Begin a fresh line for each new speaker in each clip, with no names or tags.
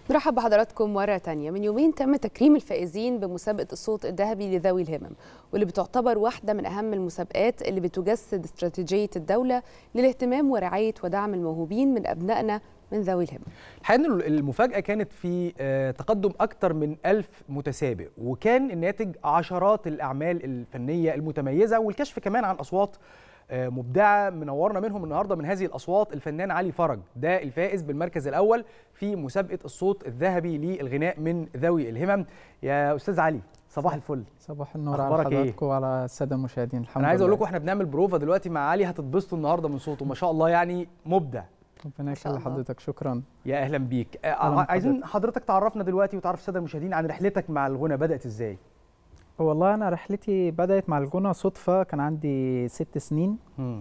مرحب بحضراتكم مرة تانية من يومين تم تكريم الفائزين بمسابقة الصوت الذهبي لذوي الهمم واللي بتعتبر واحدة من أهم المسابقات اللي بتجسد استراتيجية الدولة للاهتمام ورعاية ودعم الموهوبين من أبنائنا من ذوي الهمم
الحقيقه ان المفاجاه كانت في آه، تقدم اكثر من ألف متسابق وكان الناتج عشرات الاعمال الفنيه المتميزه والكشف كمان عن اصوات آه، مبدعه منورنا منهم النهارده من هذه الاصوات الفنان علي فرج ده الفائز بالمركز الاول في مسابقه الصوت الذهبي للغناء من ذوي الهمم يا استاذ علي صباح الفل
صباح النور على
أخبارك إيه؟
حضراتكم وعلى الساده المشاهدين الحمد
انا عايز اقول
لله.
لكم احنا بنعمل بروفا دلوقتي مع علي هتتبسطوا النهارده من صوته ما شاء الله يعني مبدع
ربنا
شاء
يخلي
الله.
حضرتك شكرا
يا اهلا بيك آه،
أهلاً
عايزين حضرتك تعرفنا دلوقتي وتعرف الساده المشاهدين عن رحلتك مع الغنى بدات ازاي
والله انا رحلتي بدات مع الغنى صدفه كان عندي ست سنين
مم.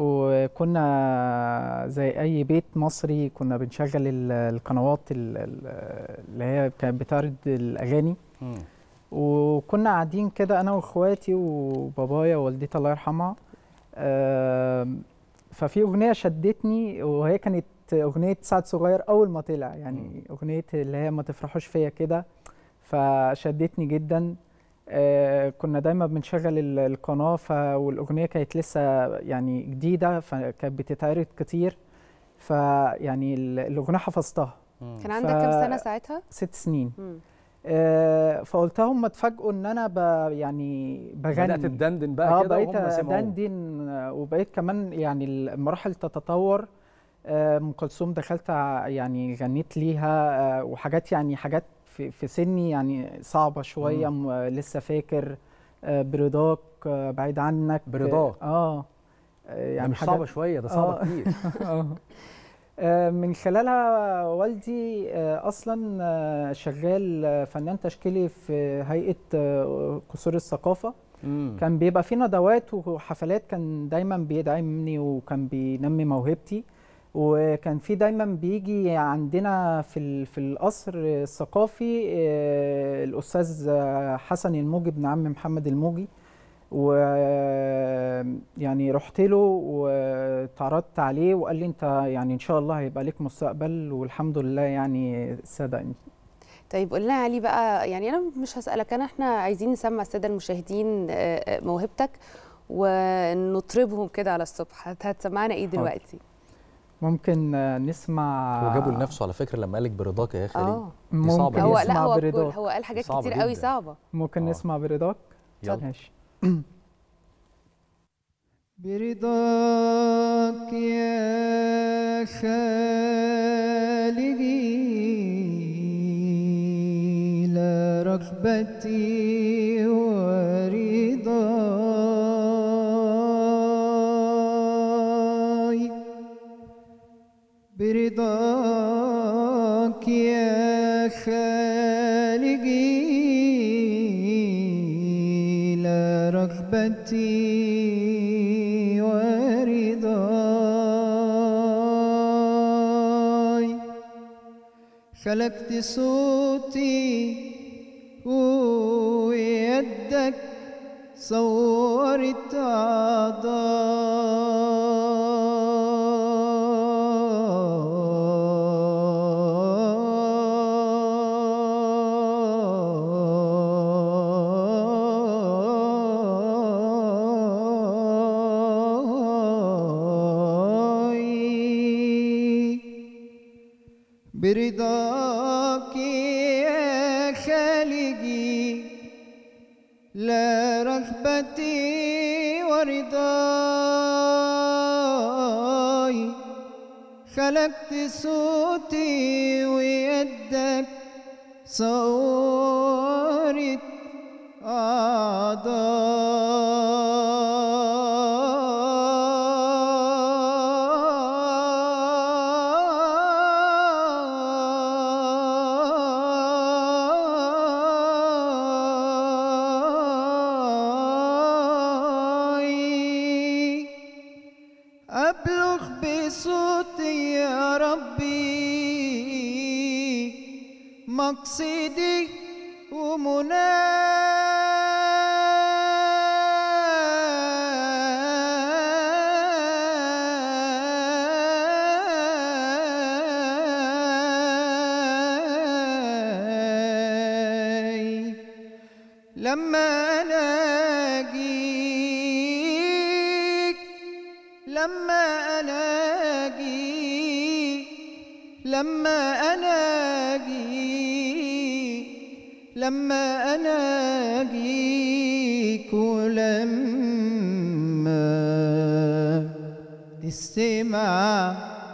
وكنا زي اي بيت مصري كنا بنشغل ال- القنوات ال- ال- اللي هي كانت بتعرض الاغاني
مم.
وكنا قاعدين كده انا واخواتي وبابايا ووالدتي الله يرحمها آم، ففي اغنيه شدتني وهي كانت اغنيه سعد صغير اول ما طلع يعني اغنيه اللي هي ما تفرحوش فيا كده فشدتني جدا آه، كنا دايما بنشغل ال- القناه ف والاغنيه كانت لسه يعني جديده فكانت بتتعرض كتير فيعني ال- الاغنيه حفظتها
مم.
كان عندك
ف-
كام سنة ساعتها؟
ست سنين
مم.
آه، فقلت لهم ما اتفاجئوا ان انا ب يعني بغني
بدات تدندن بقى
اه
كده
بقيت
وهم سمعوا
دندن آه، وبقيت كمان يعني المراحل تتطور آه، ام كلثوم دخلت ع- يعني غنيت ليها آه، وحاجات يعني حاجات في, في سني يعني صعبه شويه م- آه، لسه فاكر آه، برضاك آه، بعيد عنك
برضاك.
اه آه،
يعني
يعني
مش صعبه شويه ده صعبه
آه.
كتير
آه. آه، من خلالها والدي آه، اصلا آه، شغال آه، فنان تشكيلي في هيئه آه، قصور الثقافه
مم.
كان بيبقى في ندوات وحفلات كان دايما بيدعمني وكان بينمي موهبتي وكان في دايما بيجي عندنا في ال- في القصر الثقافي آه، الاستاذ آه، حسن الموجي ابن عم محمد الموجي و يعني رحت له واتعرضت عليه وقال لي انت يعني ان شاء الله هيبقى لك مستقبل والحمد لله يعني صدقني
طيب قول لنا يا علي بقى يعني أنا مش هسألك أنا إحنا عايزين نسمع السادة المشاهدين آه، آه، موهبتك ونطربهم كده على الصبح هت- هتسمعنا إيه
حاضر.
دلوقتي؟
ممكن آه، نسمع
هو جابه لنفسه على فكره لما قالك برضاك يا اخي
اه
دي صعبة
ممكن
هو
جداً.
لا
نسمع
هو
برضاك
هو قال حاجات
صعبة
كتير قوي
جداً.
صعبة
ممكن
آه.
نسمع برضاك
يلا
ماشي
برضاك يا خالقي لا رغبتي ورضاي برضاك يا خالقي لا رغبتي ورضاي خلقت صوتي ويدك صورت أعضاي برضاك يا خالقي لا رغبتي ورضاي خلقت صوتي ويدك صورت أعضاي أبلغ بصوتي يا ربي مقصدي لما الاقيك لما الاقيك لما الاقيك لما الاقيك ولما تستمع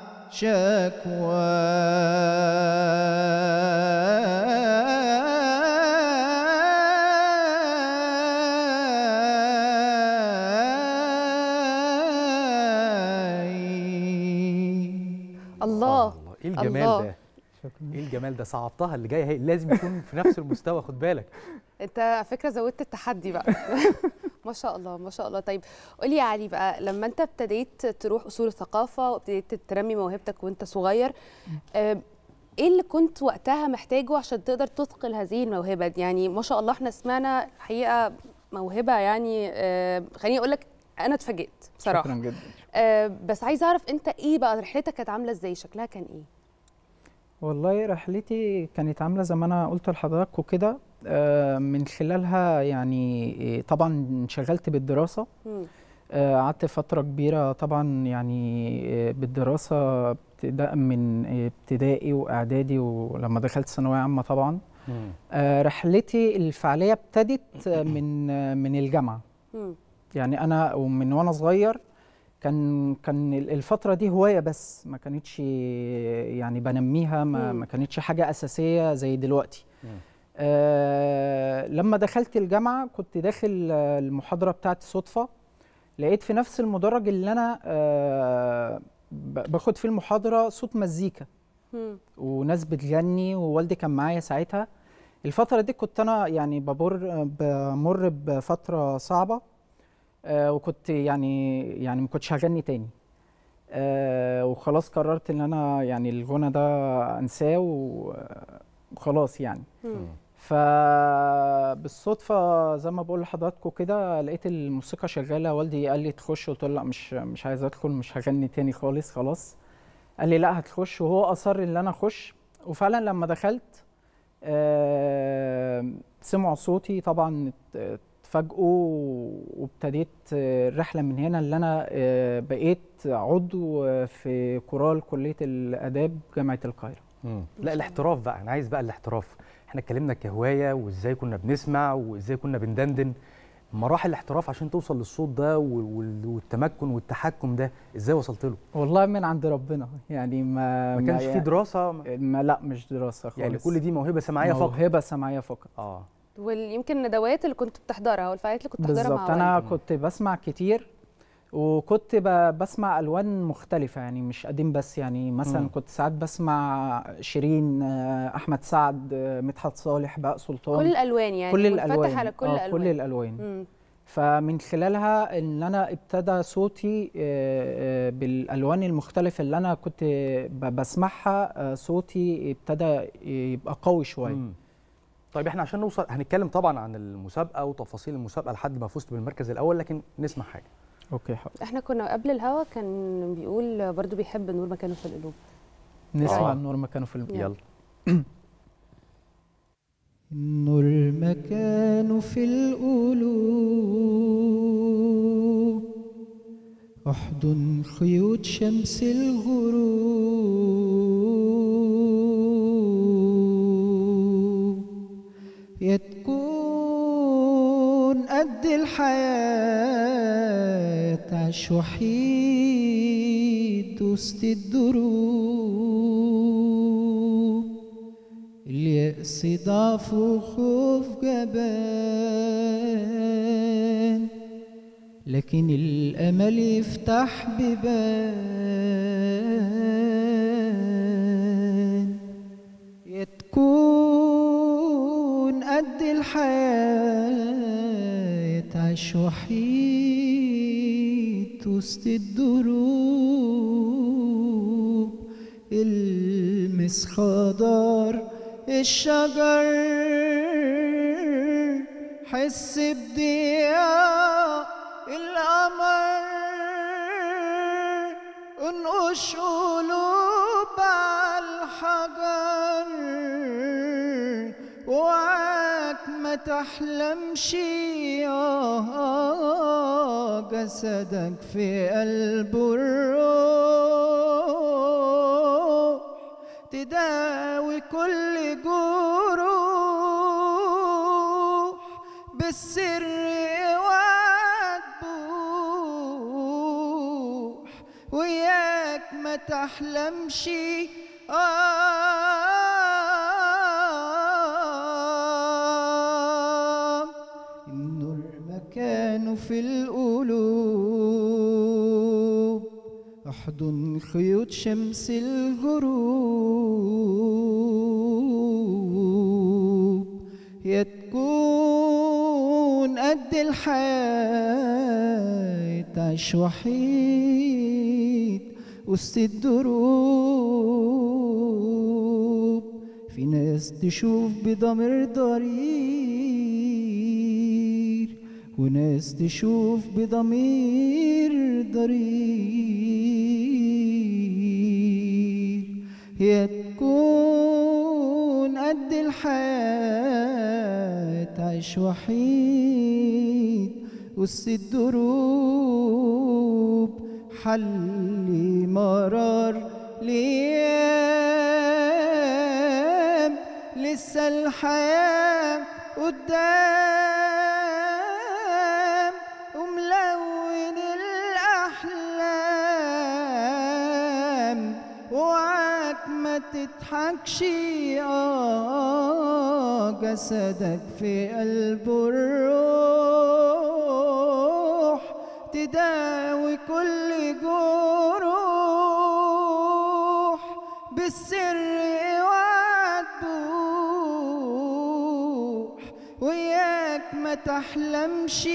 شكواي
الله
ايه الجمال
الله.
ده ايه الجمال ده صعبتها اللي جايه هي لازم يكون في نفس المستوى خد بالك
انت على فكره زودت التحدي بقى ما شاء الله ما شاء الله طيب قولي يا علي بقى لما انت ابتديت تروح اصول الثقافه وابتديت ترمي موهبتك وانت صغير آه، ايه اللي كنت وقتها محتاجه عشان تقدر تثقل هذه الموهبه دي؟ يعني ما شاء الله احنا سمعنا الحقيقه موهبه يعني آه، خليني اقول لك انا اتفاجئت بصراحه
شكرا جدا
آه، بس عايزه اعرف انت ايه بقى رحلتك كانت عامله ازاي شكلها كان ايه
والله رحلتي كانت عاملة زي ما أنا قلت لحضراتكم كده آه، من خلالها يعني آه، طبعا انشغلت بالدراسة
مم.
آه، قعدت فترة كبيرة طبعا يعني آه، بالدراسة ابتداء من آه، ابتدائي وإعدادي ولما دخلت ثانوية عامة طبعا آه، رحلتي الفعلية ابتدت آه، من آه، من الجامعة
مم.
يعني أنا ومن وأنا صغير كان كان الفترة دي هواية بس ما كانتش يعني بنميها ما,
مم.
ما كانتش حاجة أساسية زي دلوقتي
مم.
آه لما دخلت الجامعة كنت داخل آه، المحاضرة بتاعتي صدفة لقيت في نفس المدرج اللي أنا آه ب- باخد فيه المحاضرة صوت مزيكا
مم.
وناس بتغني ووالدي كان معايا ساعتها الفترة دي كنت أنا يعني بمر بمر بفترة صعبة آه وكنت يعني يعني ما كنتش هغني تاني آه وخلاص قررت ان انا يعني الغنى ده انساه و- وخلاص يعني
مم.
فبالصدفة زي ما بقول لحضراتكم كده لقيت الموسيقى شغالة والدي قال لي تخش قلت له لا مش مش عايز ادخل مش هغني تاني خالص خلاص قال لي لا هتخش وهو اصر ان انا اخش وفعلا لما دخلت آه، سمعوا صوتي طبعا ات- اتفاجئوا وابتديت آه، الرحله من هنا اللي انا آه، بقيت عضو آه، في كورال كليه الاداب جامعه القاهره
مم. لا الاحتراف بقى انا عايز بقى الاحتراف احنا اتكلمنا كهوايه وازاي كنا بنسمع وازاي كنا بندندن مراحل الاحتراف عشان توصل للصوت ده وال- وال- والتمكن والتحكم ده ازاي وصلت له
والله من عند ربنا يعني ما
ما كانش في دراسه
ما لا مش دراسه خالص
يعني كل دي موهبه سمعيه فقط
موهبه سمعيه فقط
اه
ويمكن الندوات اللي كنت بتحضرها والفعاليات اللي كنت بتحضرها
بالظبط
مع
انا
والدك.
كنت بسمع كتير وكنت ب- بسمع الوان مختلفه يعني مش قديم بس يعني مثلا
مم.
كنت ساعات بسمع شيرين آه، احمد سعد آه، مدحت صالح بقى سلطان
كل الالوان يعني
كل
منفتح
الالوان
على كل
آه،
الالوان
كل الالوان
مم.
فمن خلالها ان انا ابتدى صوتي آه، آه، بالالوان المختلفه اللي انا كنت ب- بسمعها آه، صوتي ابتدى يبقى قوي شويه
مم. طيب احنا عشان نوصل هنتكلم طبعا عن المسابقه وتفاصيل المسابقه لحد ما فزت بالمركز الاول لكن نسمع حاجه
اوكي حاضر
احنا كنا قبل الهوا كان بيقول برضو بيحب النور مكانه في القلوب
نسمع
آه.
النور مكانه في البيت
يلا
النور مكانه في القلوب احضن خيوط شمس الغروب يا تكون قد الحياة تعيش وحيد وسط الدروب اليأس ضعف وخوف جبان لكن الأمل يفتح بيبان يا تكون قد الحياة تعيش وحيد وسط الدروب المس خضار الشجر حس بضياء القمر انقش قلوب على الحجر وعاك ما ما تحلمش آه جسدك في قلبه الروح تداوي كل جروح بالسر وتبوح وياك ما تحلمش آه النور مكانه في القلوب احضن خيوط شمس الغروب يا تكون قد الحياة تعيش وحيد وسط الدروب في ناس تشوف بضمير ضرير وناس تشوف بضمير ضرير يا تكون قد الحياة تعيش وحيد وسط الدروب حل مرار ليام لسه الحياة قدام وملون الأحلام وعاك ما تضحكش آه جسدك في قلبه الروح تداوي كل جروح بالسر وتبوح وياك ما تحلمش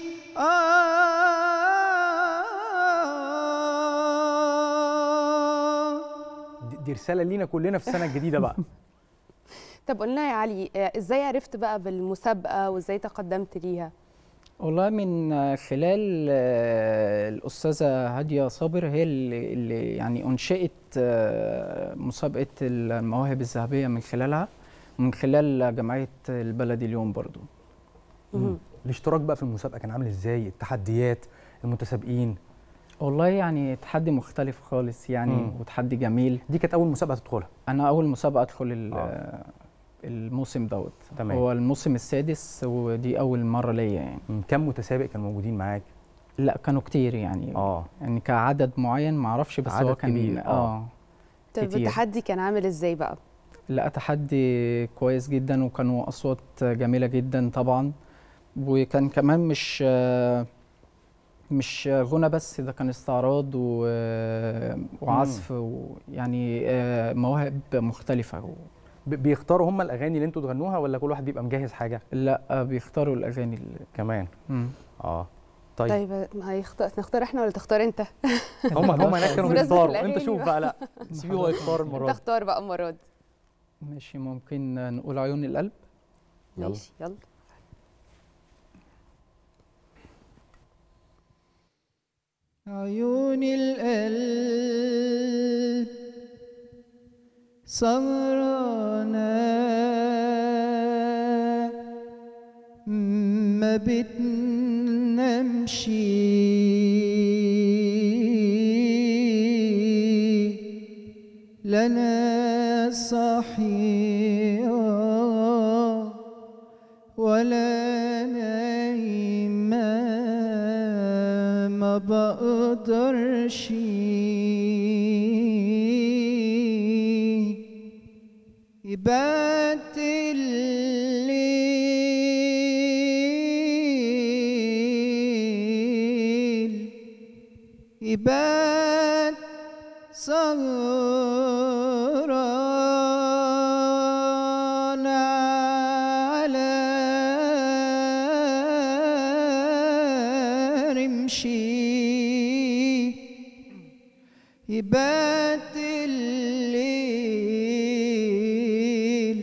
آه
دي- دي رساله لينا كلنا في السنه الجديده بقى
طب قلنا يا علي آه، ازاي عرفت بقى بالمسابقه وازاي تقدمت ليها
والله من خلال آه، الأستاذة هادية صابر هي اللي, اللي يعني أنشئت آه، مسابقة المواهب الذهبية من خلالها ومن خلال جمعية البلد اليوم برضو
مهم.
الاشتراك بقى في المسابقه كان عامل ازاي التحديات المتسابقين
والله يعني تحدي مختلف خالص يعني
مم.
وتحدي جميل
دي كانت اول مسابقه تدخلها
أنا أول مسابقة أدخل ال-
آه.
الموسم دوت
تمام.
هو الموسم السادس ودي أول مرة ليا يعني
مم، كم متسابق كانوا موجودين معاك
لا كانوا كتير يعني
اه
يعني كعدد معين معرفش بس
عدد
هو كان
كبير، آه.
اه
طب
كتير.
التحدي كان عامل ازاي بقى
لا تحدي كويس جدا وكانوا اصوات جميله جدا طبعا وكان كمان مش آه، مش غنى بس ده كان استعراض و- وعزف ويعني آه، مواهب مختلفه
ب- بيختاروا هم الاغاني اللي انتوا تغنوها ولا كل واحد بيبقى مجهز حاجه
لا آه، بيختاروا الاغاني اللي
كمان
مم.
اه طيب,
طيب ما هيختار نختار احنا ولا تختار انت
هم هم هناك كانوا
بمناسبة
بيختاروا
الأغاني
انت شوف
بقى.
بقى لا سيبيه هو يختار المره دي
تختار بقى المره دي
ماشي ممكن نقول عيون القلب
يلا.
ماشي يلا
عيون القلب سهرانة ما بتنامش لنا صحية ولا نايمة ما بقدرش يبات الليل يبات سهران على رمشي يبات الليل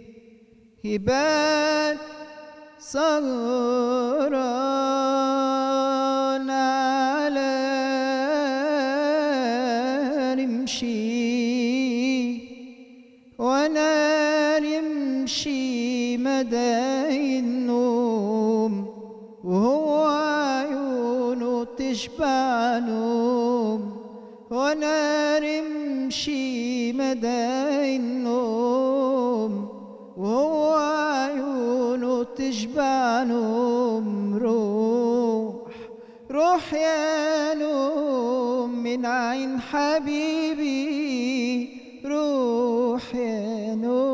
يبات سهران على رمشي وانا رمشي ما مدى النوم وهو عيونه تشبع نوم وانا رمشي مدى النوم وهو عيونه تشبع نوم روح روح يا نوم من عين حبيبي روح يا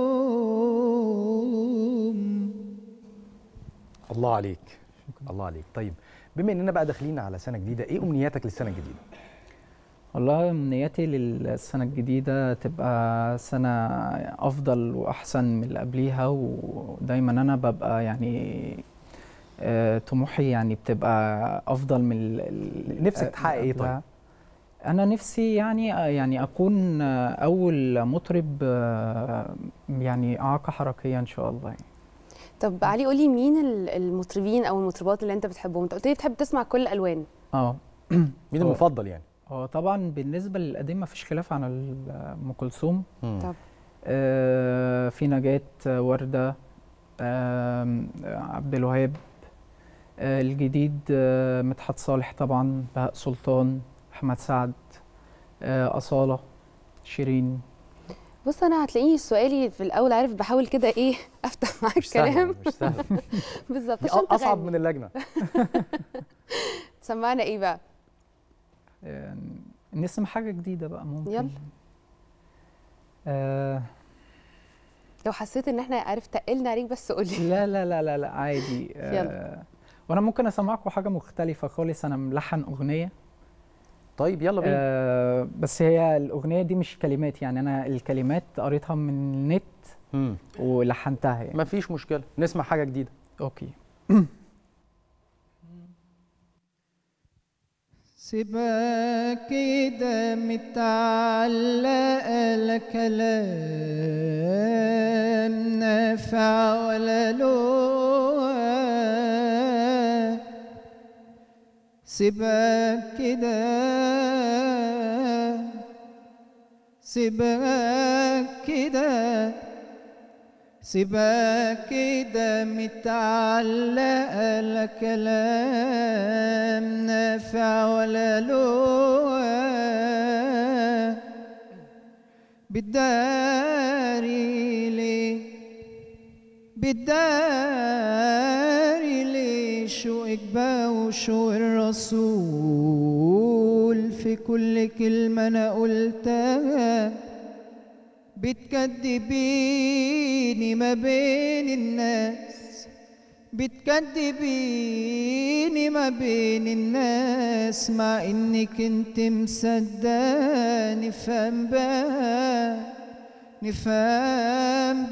نوم
الله عليك الله عليك طيب بما اننا بقى داخلين على سنه جديده ايه امنياتك للسنه الجديده
والله امنياتي للسنة الجديدة تبقى سنة أفضل وأحسن من اللي قبليها ودايما أنا ببقى يعني آه، طموحي يعني بتبقى أفضل من ال- ال-
نفسك تحقق إيه
قبلها.
طيب؟
أنا نفسي يعني يعني أكون آه، أول مطرب آه، يعني إعاقة حركية إن شاء الله يعني.
طب علي قولي مين ال- المطربين او المطربات اللي انت بتحبهم انت قلت لي بتحب تسمع كل الالوان
اه
مين
هو-
المفضل يعني
هو طبعا بالنسبة للقديم مفيش خلاف عن ال- أم كلثوم
طب
آه، في نجاة آه، وردة آم، آه، عبد الوهاب آه، الجديد آه، مدحت صالح طبعا بهاء سلطان أحمد سعد آه، أصالة شيرين
بص انا هتلاقيني سؤالي في الاول عارف بحاول كده ايه افتح معاك
مش سهله
كلام
مش سهله
بالظبط
دي
عشان
اصعب
تغني.
من اللجنه
سمعنا ايه بقى
آه، نسمع حاجة جديدة بقى ممكن
يلا.
آه
لو حسيت ان احنا عارف تقلنا عليك بس قولي
لا لا لا لا لا عادي آه وانا ممكن اسمعكم حاجه مختلفه خالص انا ملحن اغنيه
طيب يلا بينا
آه بس هي الاغنيه دي مش كلمات يعني انا الكلمات قريتها من النت
مم.
ولحنتها يعني
مفيش مشكله نسمع حاجه جديده
اوكي
سيبها كده متعلقة لا كلام نافع ولا لوها سيبها كده سيبها كده سيبها كده متعلقة لا كلام نافع ولا لوها بتداري ليه بتداري ليه شوقك بقى وشوق الرسول في كل كلمة أنا قلتها بتكدبيني ما بين الناس بتكدبيني ما بين الناس مع انك انت مصدقاني نفهم بقى نفهم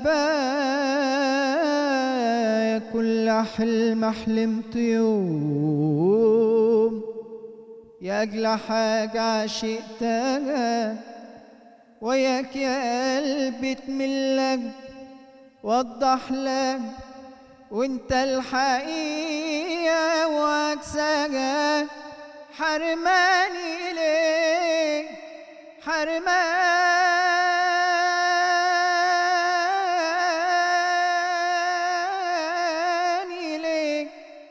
بقى يا كل حلم حلمت يوم يا اجلى حاجة عشقتها وياك يا قلبي تملك وضح لك وانت الحقيقة وعكسها حرماني ليه حرماني ليه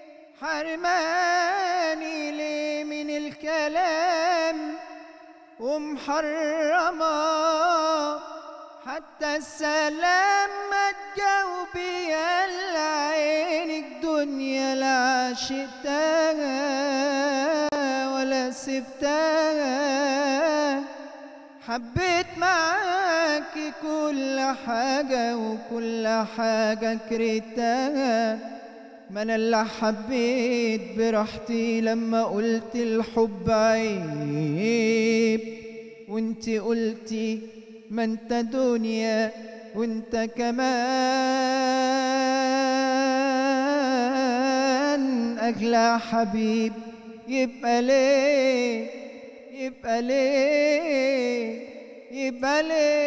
حرماني ليه من الكلام ومحرمة حتى السلام ما تجاوبي يا عينك دنيا لا عشقتها ولا سبتها حبيت معاكي كل حاجة وكل حاجة كرهتها ما انا اللي حبيت براحتي لما قلت الحب عيب وانت قلتي ما انت دنيا وانت كمان اغلى حبيب يبقى ليه يبقى ليه يبقى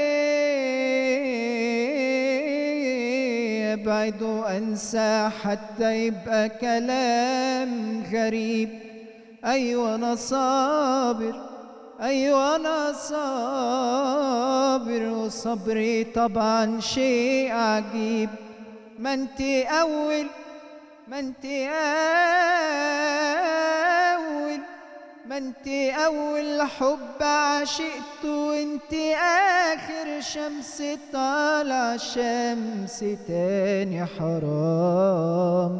ليه ابعد وانسى حتى يبقى كلام غريب ايوه انا صابر ايوه انا صابر وصبري طبعا شيء عجيب ما انت اول ما انت اول ما انت اول حب عشقت وانت اخر شمس طالع شمس تاني حرام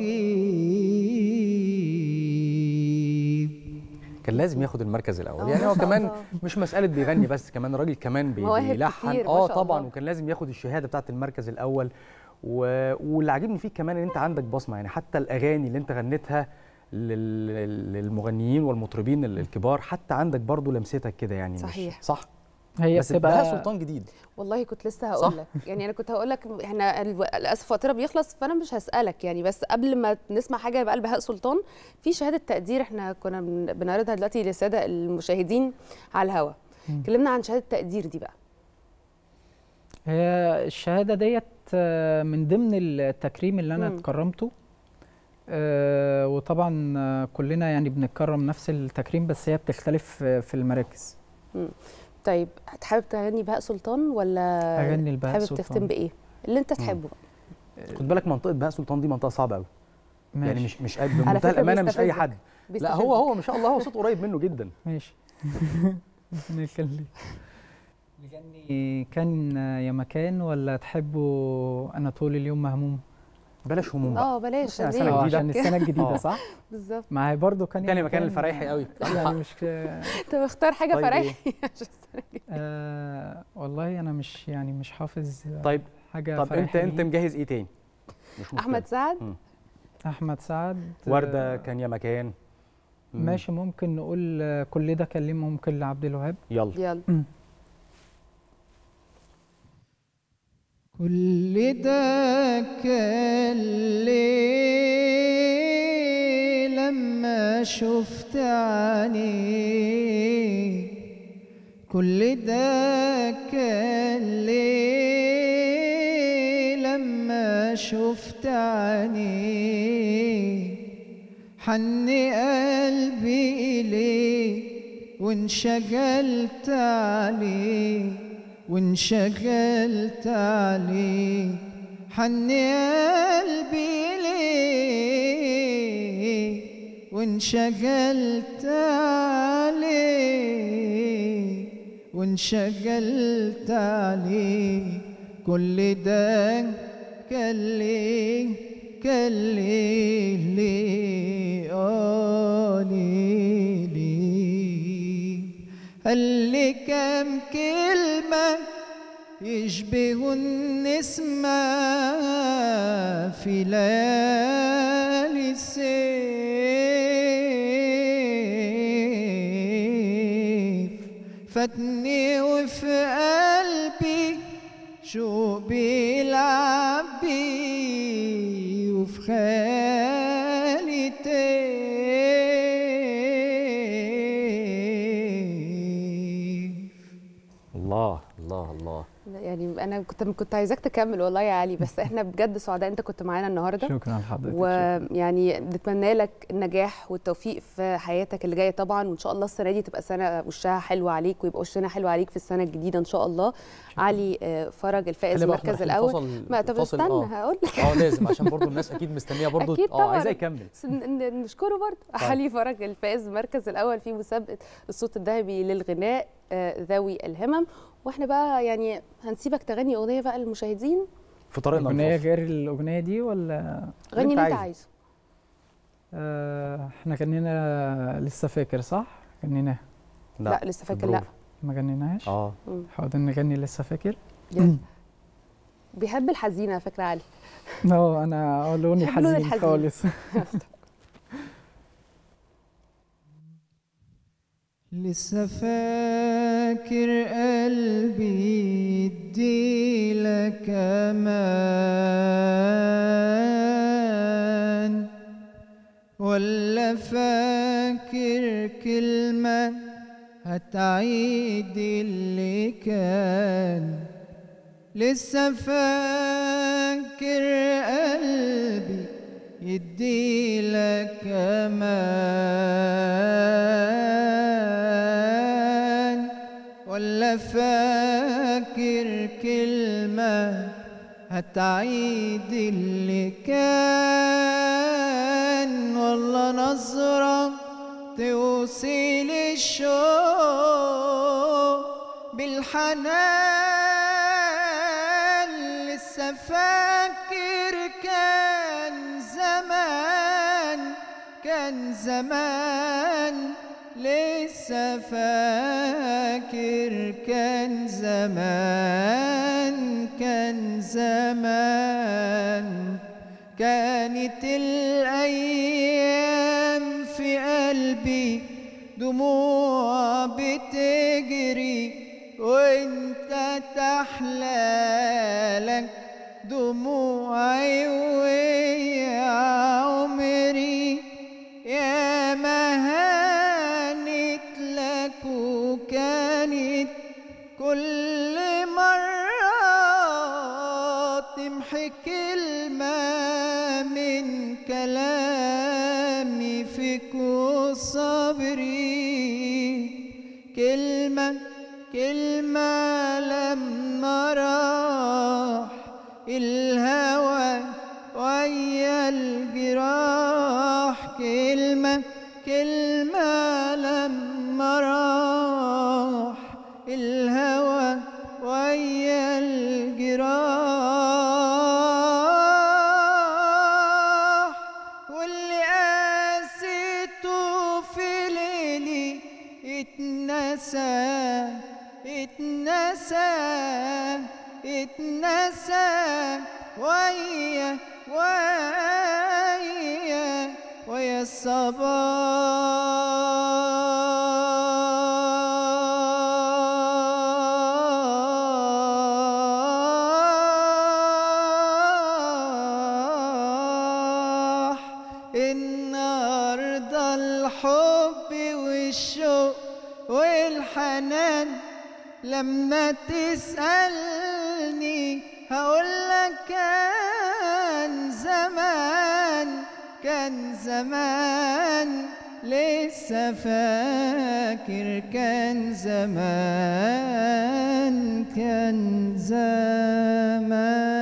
تغيب
كان لازم ياخد المركز الاول يعني هو كمان مش مساله بيغني بس كمان الراجل كمان بي-
مواهب
بيلحن
كتير، ما
اه
شاء
طبعا
الله.
وكان لازم ياخد الشهاده بتاعه المركز الاول و... واللي عاجبني فيك كمان ان انت عندك بصمه يعني حتى الاغاني اللي انت غنيتها لل... للمغنيين والمطربين ال- الكبار حتى عندك برضو لمستك كده يعني مش-
صحيح.
صح
هي
بس بهاء
بتبقى
سلطان جديد
والله كنت لسه
صح؟
هقول لك يعني انا كنت هقول لك احنا الو- للاسف وقتنا بيخلص فانا مش هسالك يعني بس قبل ما نسمع حاجه بقى بهاء سلطان في شهاده تقدير احنا كنا بن- بنعرضها دلوقتي للساده المشاهدين على الهوا اتكلمنا عن شهاده التقدير دي بقى
هي الشهادة ديت آه، من ضمن التكريم اللي أنا
مم.
اتكرمته آه، وطبعا آه، كلنا يعني بنتكرم نفس التكريم بس هي بتختلف آه، في المراكز
طيب حابب تغني بهاء سلطان ولا
أغني لبهاء
حابب
سلطان.
تختم بايه اللي انت تحبه بقى
خد بالك منطقه بهاء سلطان دي منطقه صعبه قوي يعني
ماشي
مش مش بمنتهى
فكرة
الامانه مش اي
بيستفزك.
حد لا
بيستفزك.
هو هو ما شاء الله هو صوته قريب منه جدا
ماشي ربنا يخليك نغني كان يا مكان ولا تحبوا أنا طول اليوم مهموم
بلاش هموم بقى
اه بلاش
عشان
ليه؟
سنة
اه
جديدة.
عشان السنة الجديدة
آه.
صح؟
بالظبط
ما هي برضه كان
كان مكان الفرايحي قوي
يعني مش
انت مختار حاجه
طيب
فرايحي
آه والله أنا مش يعني مش حافظ
طيب
حاجة
طب انت
فرايحي
انت
ليه.
مجهز ايه تاني مش مشكلة.
احمد سعد
أحمد سعد
ورده
آه،
كان يا مكان مم.
ماشي ممكن نقول آه، كل ده كلمه ممكن لعبد الوهاب
يلا
يلا
كل ده كان ليه لما شفت عينيه كل ده كان ليه لما شفت عينيه حن قلبي إليه وانشغلت عليه وانشغلت عليه حن قلبي إليه وانشغلت عليه وانشغلت عليه كل ده كان ليه كان ليه ليه آه ليه ليه قال لي كام كلمة يشبه النسمة في ليالي الصيف فاتني وفي قلبي شوق بيلعب بيه وفي خيالي تايه
الله الله الله
يعني انا كنت كنت عايزاك تكمل والله يا علي بس احنا بجد سعداء انت كنت معانا النهارده
شكرا لحضرتك شكراً.
ويعني نتمنى لك النجاح والتوفيق في حياتك اللي جايه طبعا وان شاء الله السنه دي تبقى سنه وشها حلو عليك ويبقى وشنا حلو عليك في السنه الجديده ان شاء الله علي آه، فرج الفائز
خلي بالك
المركز
احنا
الاول
الفصل-
ما طب
الفصل-
استنى
آه.
هقول لك
اه لازم عشان برضو الناس اكيد مستنيه برضو
أكيد
اه
طبعاً.
عايزاه يكمل
بس ن- ن- نشكره برضه علي فرج الفائز المركز الاول في مسابقه الصوت الذهبي للغناء آه، ذوي الهمم واحنا بقى يعني هنسيبك تغني اغنيه بقى للمشاهدين
في طريقنا
أغنية
الفاصل.
غير الأغنية دي ولا
غني اللي انت
عايزه.
عايزه
آه احنا غنينا لسه فاكر صح؟ غنيناها
لا, لسه فاكر لا
بروفا.
ما غنيناهاش؟
اه
حاضر نغني لسه فاكر
يلا. بيحب الحزينه على فكره علي
اه انا لوني
بحب لون
حزين
الحزين.
خالص
لسه فاكر قلبي يديلك امان ولا فاكر كلمة هتعيد اللي كان لسه فاكر قلبي يديلك امان ولا فاكر كلمة هتعيد اللي كان والله نظرة توصل الشوق بالحنان لسه فاكر كان زمان كان زمان لسه فاكر كان زمان كان زمان كانت الأيام في قلبي دموع بتجري وانت تحلالك دموعي ويا عمري يا ما هانت لك وكانت كل مرة تمحي كلمة من كلامي فيك وصبري كلمة كلمة لما راح الهوى ويا الجراح كلمة كلمة لما راح الهوى ويا الجراح واللي قاسيته في ليلي اتنسى اتنسى اتنسى ويا ويا ويا الصباح النهارده الحب والشوق والحنان لما تسألني هقولك كان زمان كان زمان لسه فاكر كان زمان كان زمان